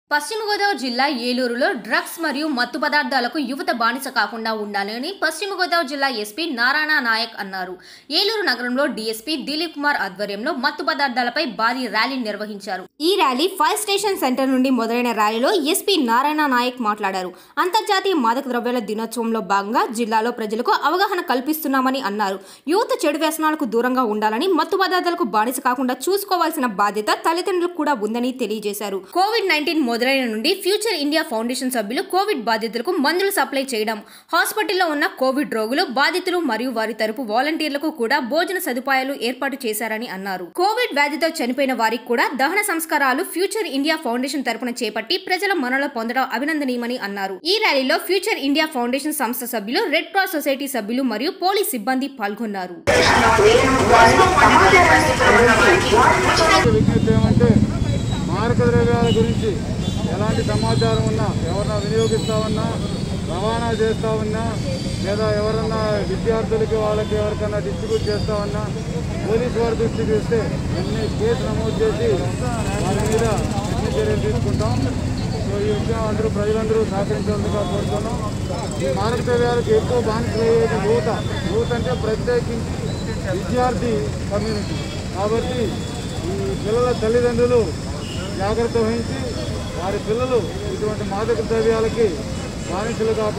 పశ్చిమ గోదావరి జిల్లా ఏలూరులో డ్రగ్స్ మరియు మత్తు పదార్థాలకు యువత బానిస కాకుండా ఉండాలని పశ్చిమ గోదావరి జిల్లా ఎస్పీ నారాయణ నాయక్ అన్నారు ఏలూరు నగరంలో డీఎస్పీ దిలీప్ కుమార్ ఆధ్వర్యంలో మత్తు పదార్థాలపై భారీ ర్యాలీ నిర్వహించారు ఈ ర్యాలీ ఫైర్ స్టేషన్ సెంటర్ నుండి మొదలైన ర్యాలీలో ఎస్పీ నారాయణ నాయక్ మాట్లాడారు అంతర్జాతీయ మాదక ద్రవ్యాల దినోత్సవంలో భాగంగా జిల్లాలో ప్రజలకు అవగాహన కల్పిస్తున్నామని అన్నారు యువత చెడు వ్యసనాలకు దూరంగా ఉండాలని మత్తు పదార్థాలకు బానిస కాకుండా చూసుకోవాల్సిన బాధ్యత తల్లిదండ్రులకు కూడా ఉందని తెలియజేశారు కోవిడ్ నైన్టీన్ మొదలైన నుండి ఫ్యూచర్ ఇండియా ఫౌండేషన్ సభ్యులు కోవిడ్ బాధితులకు మందులు సప్లై చేయడం హాస్పిటల్లో ఉన్న కోవిడ్ రోగులు బాధితులు మరియు వారి తరపు వాలంటీర్లకు కూడా భోజన సదుపాయాలు ఏర్పాటు చేశారని అన్నారు కోవిడ్ వ్యాధితో చనిపోయిన వారికి కూడా దహన సంస్కారాలు ఫ్యూచర్ ఇండియా ఫౌండేషన్ తరపున చేపట్టి ప్రజల మనలో పొందడం అభినందనీయమని అన్నారు ఈ ర్యాలీలో ఫ్యూచర్ ఇండియా ఫౌండేషన్ సంస్థ సభ్యులు రెడ్ క్రాస్ సొసైటీ సభ్యులు మరియు పోలీస్ సిబ్బంది పాల్గొన్నారు విజ్ఞప్తి ఏమంటే మారక ద్రవ్యాల గురించి ఎలాంటి సమాచారం ఉన్నా ఎవరన్నా వినియోగిస్తా ఉన్నా రవాణా చేస్తా ఉన్నా లేదా ఎవరన్నా విద్యార్థులకి వాళ్ళకి ఎవరికైనా డిస్ట్రిబ్యూట్ చేస్తా ఉన్నా పోలీసు వారి దృష్టికి ఇస్తే అన్ని కేసు నమోదు చేసి వారి మీద అన్ని చర్యలు తీసుకుంటాం సో ఈ విషయం అందరూ ప్రజలందరూ సహకరించాల్సిందిగా కోరుతున్నాం ఈ మారక ద్రవ్యాలకు ఎక్కువ బానిసలయ్యేది యువత యువత అంటే ప్రత్యేకించి విద్యార్థి కమ్యూనిటీ కాబట్టి ఈ పిల్లల తల్లిదండ్రులు జాగ్రత్త వహించి వారి పిల్లలు ఇటువంటి మాదక ద్రవ్యాలకి బానిసలు కాకుండా